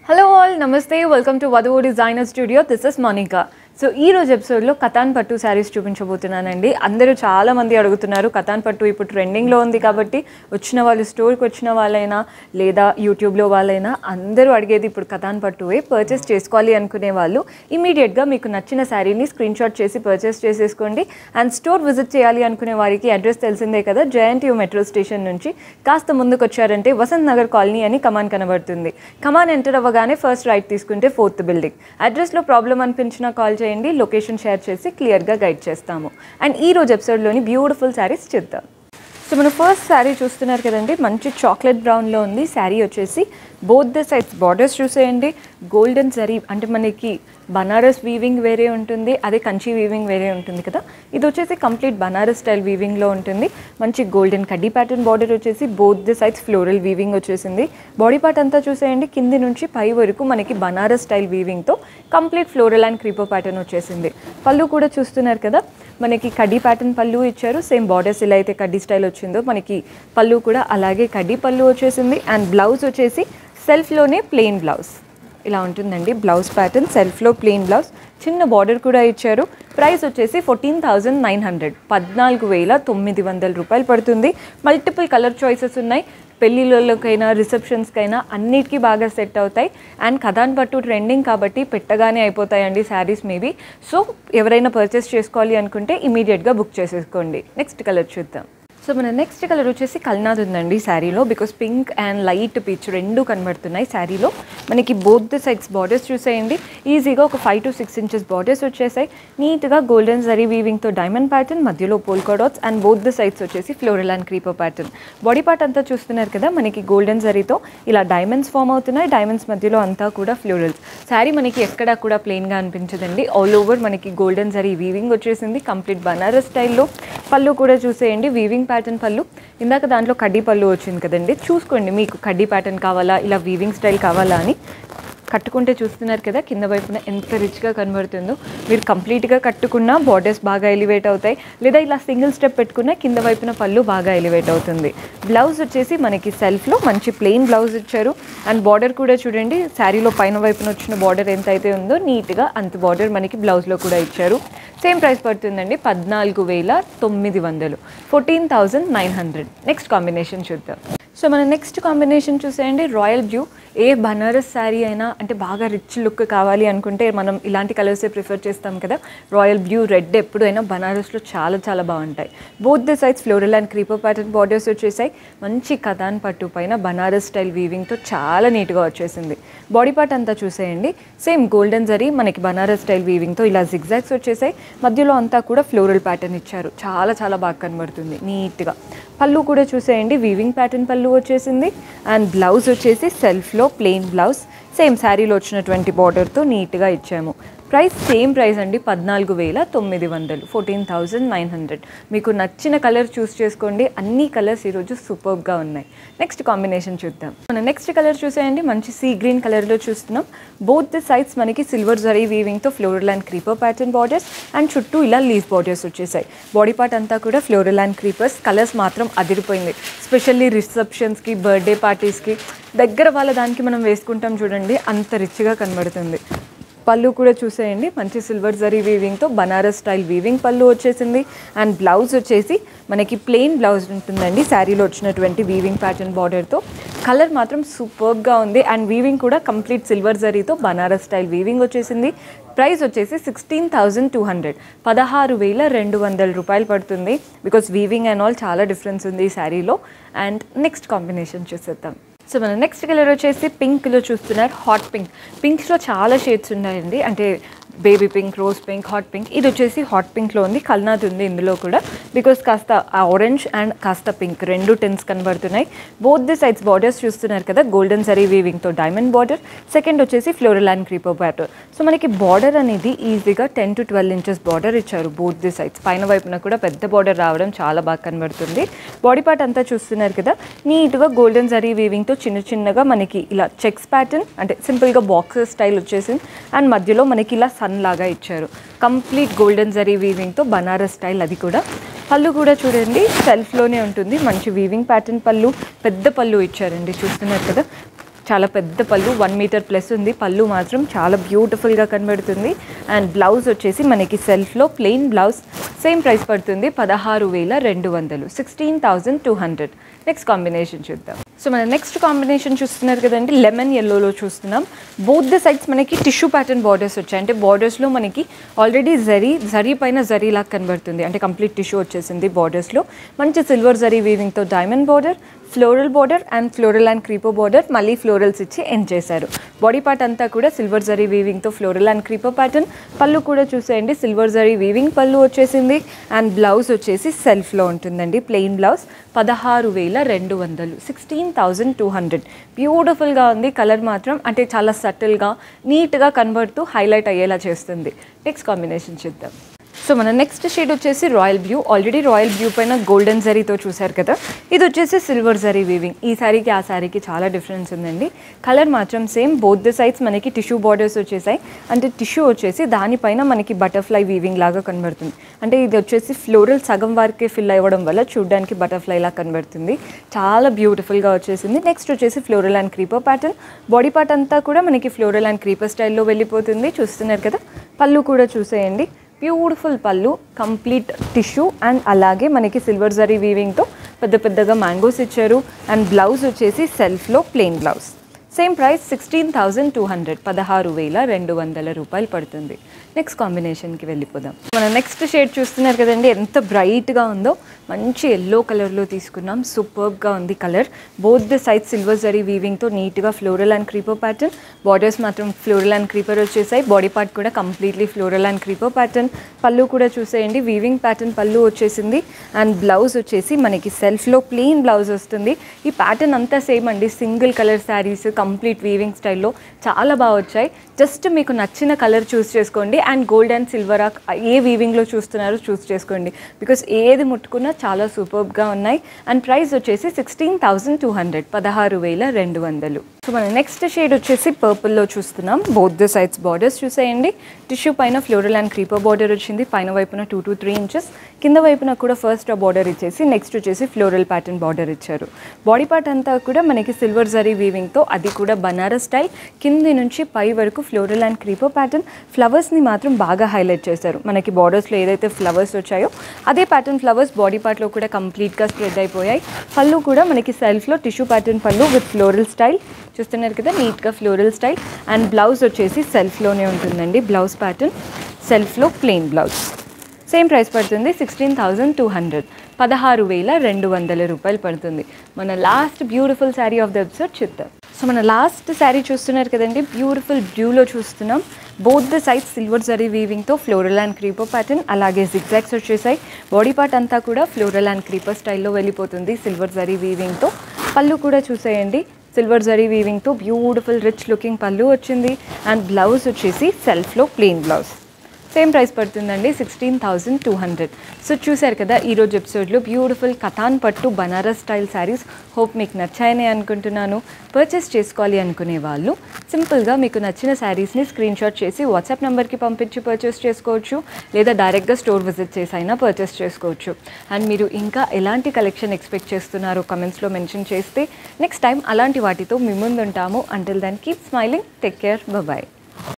hello all namaste welcome to Vadhuvu designer studio this is Monica so ఈ రోజు ఎపిసోడ్లో కథాన్ పట్టు శారీస్ చూపించబోతున్నానండి అందరూ చాలా మంది అడుగుతున్నారు కథాన్ పట్టు ఇప్పుడు ట్రెండింగ్లో ఉంది కాబట్టి వచ్చిన వాళ్ళు స్టోర్కి వచ్చిన వాళ్ళైనా లేదా యూట్యూబ్లో వాళ్ళైనా అందరూ అడిగేది ఇప్పుడు కథాన్ పట్టువే పర్చేస్ చేసుకోవాలి అనుకునే వాళ్ళు ఇమీడియట్గా మీకు నచ్చిన శారీని స్క్రీన్ షాట్ చేసి పర్చేస్ చేసేసుకోండి అండ్ స్టోర్ విజిట్ చేయాలి అనుకునే వారికి అడ్రస్ తెలిసిందే కదా జయంట్ యూ మెట్రో స్టేషన్ నుంచి కాస్త ముందుకు వచ్చారంటే వసంత్ నగర్ కాలనీ అని కమాన్ కనబడుతుంది కమాన్ ఎంటర్ అవ్వగానే ఫస్ట్ రైట్ తీసుకుంటే ఫోర్త్ బిల్డింగ్ అడ్రస్లో ప్రాబ్లం అనిపించినా కాల్ చేయండి లొకేషన్ షేర్ చేసి క్లియర్గా గైడ్ చేస్తాము అండ్ ఈ రోజు ఎపిసోడ్లోని బ్యూటిఫుల్ శారీస్ చూద్దాం సో మన ఫస్ట్ శారీ చూస్తున్నారు కదండి మంచి చాక్లెట్ బ్రౌన్లో ఉంది శారీ వచ్చేసి బోత్ ద సైడ్స్ బార్డర్స్ చూసేయండి గోల్డెన్ జరీ అంటే మనకి బనారస్ వీవింగ్ వేరే ఉంటుంది అదే కంచి వీవింగ్ వేరే ఉంటుంది కదా ఇది వచ్చేసి కంప్లీట్ బనారస్ స్టైల్ వీవింగ్లో ఉంటుంది మంచి గోల్డెన్ కడ్డీ ప్యాటర్న్ బార్డర్ వచ్చేసి both the sides floral weaving వచ్చేసింది బాడీ పార్ట్ అంతా చూసేయండి కింది నుంచి పై వరకు మనకి బనారస్ స్టైల్ వీవింగ్తో complete floral and creeper pattern వచ్చేసింది పళ్ళు కూడా చూస్తున్నారు కదా మనకి కడ్డీ ప్యాటర్న్ పళ్ళు ఇచ్చారు సేమ్ బార్డర్స్ ఇలా అయితే కడ్డీ స్టైల్ వచ్చిందో మనకి పళ్ళు కూడా అలాగే కడ్డీ పళ్ళు వచ్చేసింది అండ్ బ్లౌజ్ వచ్చేసి సెల్ఫ్లోనే ప్లెయిన్ బ్లౌజ్ ఇలా ఉంటుందండి బ్లౌజ్ ప్యాటర్న్ సెల్ఫ్లో ప్లెయిన్ బ్లౌజ్ చిన్న బార్డర్ కూడా ఇచ్చారు ప్రైస్ వచ్చేసి ఫోర్టీన్ థౌజండ్ నైన్ హండ్రెడ్ పద్నాలుగు వేల తొమ్మిది వందల రూపాయలు పడుతుంది మల్టిపుల్ కలర్ చాయిసెస్ ఉన్నాయి పెళ్ళిళ్ళకైనా రిసెప్షన్స్కైనా అన్నిటికీ బాగా సెట్ అవుతాయి అండ్ కథాన్ పట్టు ట్రెండింగ్ కాబట్టి పెట్టగానే అయిపోతాయండి శారీస్ మేబీ సో ఎవరైనా పర్చేస్ చేసుకోవాలి అనుకుంటే ఇమీడియట్గా బుక్ చేసేసుకోండి నెక్స్ట్ కలర్ చూద్దాం సో మన నెక్స్ట్ కలర్ వచ్చేసి కల్నాథ్ ఉందండి శారీలో because pink and light peach రెండు కనబడుతున్నాయి శారీలో మనకి బోత్ ద సైడ్స్ బార్డర్స్ చూసేయండి ఈజీగా ఒక five to six inches borders వచ్చేసాయి నీట్గా గోల్డెన్ జరీ వీవింగ్తో డైమండ్ ప్యాటర్న్ మధ్యలో polka dots and both the sides వచ్చేసి floral and creeper pattern body part అంతా చూస్తున్నారు కదా మనకి గోల్డెన్ జరీతో ఇలా డైమండ్స్ ఫామ్ అవుతున్నాయి డైమండ్స్ మధ్యలో అంతా కూడా ఫ్లోరల్స్ శారీ మనకి ఎక్కడా కూడా ప్లెయిన్గా అనిపించదండి ఆల్ ఓవర్ మనకి గోల్డెన్ జరీ వీవింగ్ వచ్చేసింది కంప్లీట్ బనారస్ స్టైల్లో పళ్ళు కూడా చూసేయండి వీవింగ్ ప్యాటర్న్ పళ్ళు ఇందాక దాంట్లో కడ్డీ పళ్ళు వచ్చింది కదండి చూసుకోండి మీకు కడ్డీ ప్యాటర్న్ కావాలా ఇలా వీవింగ్ స్టైల్ కావాలా అని కట్టుకుంటే చూస్తున్నారు కదా కింద వైపున ఎంత రిచ్గా కనబడుతుందో మీరు కంప్లీట్గా కట్టుకున్న బార్డర్స్ బాగా ఎలివేట్ అవుతాయి లేదా ఇలా సింగిల్ స్టెప్ పెట్టుకున్న కింద వైపున పళ్ళు బాగా ఎలివేట్ అవుతుంది బ్లౌజ్ వచ్చేసి మనకి సెల్ఫ్లో మంచి ప్లెయిన్ బ్లౌజ్ ఇచ్చారు అండ్ బార్డర్ కూడా చూడండి శారీలో పైన వైపున వచ్చిన బార్డర్ ఎంత అయితే ఉందో నీట్గా అంత బార్డర్ మనకి బ్లౌజ్లో కూడా ఇచ్చారు సేమ్ ప్రైస్ పడుతుందండి పద్నాలుగు వేల తొమ్మిది వందలు fourteen thousand nine hundred next combination చూద్దాం సో మన నెక్స్ట్ కాంబినేషన్ చూసేయండి రాయల్ బ్లూ ఏ బనారస్ శారీ అయినా అంటే బాగా రిచ్ లుక్ కావాలి అనుకుంటే మనం ఇలాంటి కలర్సే ప్రిఫర్ చేస్తాం కదా రాయల్ బ్లూ రెడ్ ఎప్పుడైనా బనారస్లో చాలా చాలా బాగుంటాయి both the sides floral and creeper pattern borders వచ్చేసాయి మంచి కథాన్ పట్టు పైన బనారస్ స్టైల్ వీవింగ్తో చాలా నీట్గా వచ్చేసింది బాడీ పార్ట్ అంతా చూసేయండి సేమ్ గోల్డెన్ జరీ మనకి బనారస్ స్టైల్ వీవింగ్తో ఇలా జిగ్జాగ్స్ వచ్చేసాయి మధ్యలో అంతా కూడా ఫ్లోరల్ ప్యాటర్న్ ఇచ్చారు చాలా చాలా బాగా కనబడుతుంది నీట్గా పళ్ళు కూడా చూసేయండి వీవింగ్ ప్యాటర్న్ పళ్ళు వచ్చేసింది అండ్ బ్లౌజ్ వచ్చేసి సెల్ఫ్లో ప్లెయిన్ బ్లౌజ్ సేమ్ శారీలో వచ్చినటువంటి బార్డర్తో నీట్గా ఇచ్చాము ప్రైస్ సేమ్ ప్రైస్ అండి పద్నాలుగు వేల తొమ్మిది వందలు ఫోర్టీన్ థౌజండ్ నైన్ హండ్రెడ్ మీకు నచ్చిన కలర్ చూస్ చేసుకోండి అన్ని కలర్స్ ఈరోజు సూపర్గా ఉన్నాయి నెక్స్ట్ కాంబినేషన్ చూద్దాం మన నెక్స్ట్ కలర్ చూసేయండి మంచి సీ గ్రీన్ కలర్లో చూస్తున్నాం బోత్ ద సైడ్స్ మనకి సిల్వర్ జరీ వీవింగ్తో floral and creeper pattern borders and చుట్టూ ఇలా లీఫ్ బార్డర్స్ వచ్చేసాయి బాడీ పార్ట్ అంతా కూడా ఫ్లోరల్ అండ్ క్రీపర్స్ కలర్స్ మాత్రం అదిరిపోయింది స్పెషల్లీ రిసెప్షన్స్కి బర్త్డే పార్టీస్కి దగ్గర వాళ్ళ దానికి మనం వేసుకుంటాం చూడండి అంత రిచ్గా కనబడుతుంది పళ్ళు కూడా చూసేయండి మంచి సిల్వర్ జరీ వీవింగ్తో బనారస్ స్టైల్ వీవింగ్ పళ్ళు వచ్చేసింది అండ్ బ్లౌజ్ వచ్చేసి మనకి ప్లెయిన్ బ్లౌజ్ ఉంటుందండి శారీలో వచ్చినటువంటి వీవింగ్ ప్యాటర్న్ బార్డర్తో కలర్ మాత్రం సూపర్గా ఉంది అండ్ వీవింగ్ కూడా కంప్లీట్ సిల్వర్ జరీతో బనారస్ స్టైల్ వీవింగ్ వచ్చేసింది ప్రైస్ వచ్చేసి సిక్స్టీన్ థౌజండ్ టూ హండ్రెడ్ పదహారు వేల రెండు వందల రూపాయలు పడుతుంది బికాస్ వీవింగ్ అండ్ ఆల్ చాలా డిఫరెన్స్ ఉంది ఈ శారీలో అండ్ నెక్స్ట్ కాంబినేషన్ చూసేద్దాం సో మన నెక్స్ట్ కలర్ వచ్చేసి పింక్లో చూస్తున్నారు హాట్ పింక్ పింక్స్లో చాలా షేడ్స్ ఉన్నాయండి అంటే baby pink rose pink hot pink ఇది వచ్చేసి హాట్ పింక్లో ఉంది కల్నాథ్ ఉంది ఇందులో కూడా బికాస్ కాస్త ఆరెంజ్ అండ్ కాస్త పింక్ రెండు టెన్స్ కనబడుతున్నాయి బోత్ ది సైడ్స్ బార్డర్స్ చూస్తున్నారు కదా గోల్డెన్ సరీ వీవింగ్తో డైమండ్ బార్డర్ సెకండ్ వచ్చేసి floral and creeper pattern so మనకి బార్డర్ అనేది ఈజీగా ten to twelve inches border ఇచ్చారు బోత్ ది సైడ్స్ పైన వైపున కూడా పెద్ద బార్డర్ రావడం చాలా బాగా కనబడుతుంది బాడీ పార్ట్ అంతా చూస్తున్నారు కదా నీట్గా గోల్డెన్ జరీ వీవింగ్తో చిన్న చిన్నగా మనకి ఇలా చెక్స్ ప్యాటర్న్ అంటే సింపుల్గా బాక్సెస్ స్టైల్ వచ్చేసింది అండ్ మధ్యలో మనకి ఇలా సన్ లాగా ఇచ్చారు కంప్లీట్ గోల్డెన్ జరీ వీవింగ్తో బనారస్ స్టైల్ అది కూడా పళ్ళు కూడా చూడండి సెల్ఫ్లోనే ఉంటుంది మంచి వీవింగ్ ప్యాటర్న్ పళ్ళు పెద్ద పళ్ళు ఇచ్చారండి చూస్తున్నారు కదా చాలా పెద్ద పళ్ళు వన్ మీటర్ ప్లస్ ఉంది పళ్ళు మాత్రం చాలా బ్యూటిఫుల్గా కనబడుతుంది అండ్ బ్లౌజ్ వచ్చేసి మనకి సెల్ఫ్లో ప్లెయిన్ బ్లౌజ్ సేమ్ ప్రైస్ పడుతుంది పదహారు వేల రెండు వందలు sixteen thousand two hundred next combination చూద్దాం సో మన నెక్స్ట్ కాంబినేషన్ చూస్తున్నారు కదండి లెమన్ ఎల్లోలో చూస్తున్నాం బోత్ ద సైడ్స్ మనకి టిష్యూ ప్యాటర్న్ బార్డర్స్ వచ్చాయి అంటే బార్డర్స్లో మనకి ఆల్రెడీ జరీ జరీ పైన జరీ లాగా కనబడుతుంది అంటే కంప్లీట్ టిష్యూ వచ్చేసింది బార్డర్స్లో మంచి సిల్వర్ జరీ వీవింగ్తో diamond border floral border and floral and creeper border మళ్ళీ ఫ్లోరల్స్ ఇచ్చి ఎండ్ చేశారు బాడీ పార్ట్ అంతా కూడా సిల్వర్ జరీ వీవింగ్తో ఫ్లోరల్ అండ్ క్రీపో ప్యాటర్న్ పళ్ళు కూడా చూసేయండి సిల్వర్ జరీ వీవింగ్ పళ్ళు వచ్చేసింది అండ్ బ్లౌజ్ వచ్చేసి సెల్ఫ్లో ఉంటుందండి ప్లెయిన్ బ్లౌజ్ పదహారు వేల రెండు వందలు సిక్స్టీన్ థౌజండ్ టూ హండ్రెడ్ బ్యూటిఫుల్గా ఉంది కలర్ మాత్రం అంటే చాలా సటిల్గా నీట్గా కన్వర్ట్ హైలైట్ అయ్యేలా చేస్తుంది నెక్స్ట్ కాంబినేషన్ చూద్దాం సో మన నెక్స్ట్ షేడ్ వచ్చేసి royal blue already royal blue పైన గోల్డెన్ జరీతో చూసారు కదా ఇది వచ్చేసి సిల్వర్ జరీ వీవింగ్ ఈ శారీకి ఆ శారీకి చాలా డిఫరెన్స్ ఉందండి కలర్ మాత్రం సేమ్ బోత్ ద సైడ్స్ మనకి టిష్యూ బార్డర్స్ వచ్చేసాయి అంటే టిష్యూ వచ్చేసి దానిపైన మనకి బటర్ఫ్లై వీవింగ్ లాగా కనబడుతుంది అంటే ఇది వచ్చేసి ఫ్లోరల్ సగం వరకే ఫిల్ అవ్వడం వల్ల చూడడానికి బటర్ఫ్లై లాగా కనబడుతుంది చాలా బ్యూటిఫుల్గా వచ్చేసింది నెక్స్ట్ వచ్చేసి floral and creeper pattern body part అంతా కూడా మనకి ఫ్లోరల్ అండ్ క్రీపర్ స్టైల్లో వెళ్ళిపోతుంది చూస్తున్నారు కదా పళ్ళు కూడా చూసేయండి బ్యూటిఫుల్ పళ్ళు కంప్లీట్ టిష్యూ అండ్ అలాగే మనకి సిల్వర్ జరీ వీవింగ్తో పెద్ద పెద్దగా మ్యాంగోస్ ఇచ్చారు అండ్ బ్లౌజ్ వచ్చేసి సెల్ఫ్లో plain blouse same price sixteen thousand two hundred పదహారు వేల రెండు వందల రూపాయలు పడుతుంది నెక్స్ట్ కాంబినేషన్కి వెళ్ళిపోదాం మన నెక్స్ట్ షేడ్ చూస్తున్నారు కదండి ఎంత బ్రైట్గా ఉందో మంచి ఎల్లో కలర్లో తీసుకున్నాం సూపర్గా ఉంది colour both the side silver zari వీవింగ్తో నీట్గా floral and creeper pattern borders మాత్రం ఫ్లోరల్ అండ్ క్రీపర్ వచ్చేసాయి బాడీ పార్ట్ కూడా completely floral and creeper pattern పళ్ళు కూడా చూసేయండి వీవింగ్ ప్యాటర్న్ పళ్ళు వచ్చేసింది అండ్ బ్లౌజ్ వచ్చేసి మనకి సెల్ఫ్లో ప్లెయిన్ బ్లౌజ్ వస్తుంది ఈ ప్యాటర్న్ అంతా సేమ్ అండి single colour saris complete weaving స్టైల్లో చాలా బాగా వచ్చాయి జస్ట్ మీకు నచ్చిన కలర్ చూస్ చేసుకోండి అండ్ గోల్డ్ అండ్ సిల్వర్ ఏ వీవింగ్లో చూస్తున్నారో చూస్ చేసుకోండి బికాస్ ఏది ముట్టుకున్నా చాలా సూపర్గా ఉన్నాయి అండ్ ప్రైస్ వచ్చేసి సిక్స్టీన్ థౌజండ్ టూ హండ్రెడ్ పదహారు వేల రెండు వందలు సో మన నెక్స్ట్ షేడ్ వచ్చేసి పర్పుల్లో చూస్తున్నాం బోత్ ద సైడ్స్ బార్డర్స్ చూసేయండి టిష్యూ పైన ఫ్లోరల్ అండ్ క్రీపర్ బార్డర్ వచ్చింది పైన వైపున టూ టు త్రీ ఇంచెస్ కింద వైపున కూడా ఫస్ట్ ఆ బార్డర్ ఇచ్చేసి నెక్స్ట్ వచ్చేసి ఫ్లోరల్ ప్యాటర్న్ బార్డర్ ఇచ్చారు బాడీ పార్ట్ అంతా కూడా మనకి సిల్వర్ జరీ వీవింగ్తో అది కూడా బనారస్ స్టైల్ కింది నుంచి పై వరకు ఫ్లోరల్ అండ్ క్రీపర్ ప్యాటర్న్ ఫ్లవర్స్ని మాత్రం బాగా హైలైట్ చేశారు మనకి బార్డర్స్లో ఏదైతే ఫ్లవర్స్ వచ్చాయో అదే ప్యాటర్న్ ఫ్లవర్స్ బాడీ పార్ట్లో కూడా కంప్లీట్గా స్ప్రెడ్ అయిపోయాయి పళ్ళు కూడా మనకి సెల్ఫ్లో టిష్యూ ప్యాటర్న్ పళ్ళు విత్ ఫ్లోరల్ స్టైల్ చూస్తున్నారు కదా నీట్గా ఫ్లోరల్ స్టైల్ అండ్ బ్లౌజ్ వచ్చేసి సెల్ఫ్లోనే ఉంటుందండి బ్లౌజ్ ప్యాటర్న్ సెల్ఫ్లో ప్లెయిన్ బ్లౌజ్ సేమ్ ప్రైస్ పడుతుంది సిక్స్టీన్ థౌజండ్ టూ హండ్రెడ్ పదహారు వేల రెండు వందల రూపాయలు పడుతుంది మన last beautiful sari of the episode చూద్దాం సో మన లాస్ట్ శారీ చూస్తున్నారు కదండి బ్యూటిఫుల్ బ్లూలో చూస్తున్నాం బోత్ ద సైజ్ సిల్వర్ జరీ వీవింగ్తో ఫ్లోరల్ అండ్ క్రీపర్ ప్యాటర్న్ అలాగే జిగ్జాగ్స్ వచ్చేసాయి బాడీ పార్ట్ అంతా కూడా ఫ్లోరల్ అండ్ క్రీపర్ స్టైల్లో వెళ్ళిపోతుంది సిల్వర్ జరీ వీవింగ్తో పళ్ళు కూడా చూసేయండి సిల్వర్ జరీ వీవింగ్తో బ్యూటిఫుల్ రిచ్ లుకింగ్ పళ్ళు వచ్చింది అండ్ బ్లౌజ్ వచ్చేసి సెల్ఫ్లో ప్లెయిన్ బ్లౌజ్ సేమ్ ప్రైస్ పడుతుందండి sixteen thousand two hundred so చూశారు కదా ఈరోజు ఎపిసోడ్లో బ్యూటిఫుల్ కథాన్ పట్టు బనారస్ స్టైల్ శారీస్ హోప్ మీకు నచ్చాయని అనుకుంటున్నాను పర్చేస్ చేసుకోవాలి అనుకునే వాళ్ళు సింపుల్గా మీకు నచ్చిన శారీస్ని స్క్రీన్ షాట్ చేసి వాట్సాప్ నెంబర్కి పంపించి పర్చేస్ చేసుకోవచ్చు లేదా డైరెక్ట్గా స్టోర్ విజిట్ చేసి అయినా పర్చేస్ చేసుకోవచ్చు అండ్ మీరు ఇంకా ఎలాంటి కలెక్షన్ ఎక్స్పెక్ట్ చేస్తున్నారో కమెంట్స్లో మెన్షన్ చేస్తే నెక్స్ట్ టైం అలాంటి వాటితో మీ ముందు ఉంటాము until then keep smiling take care bye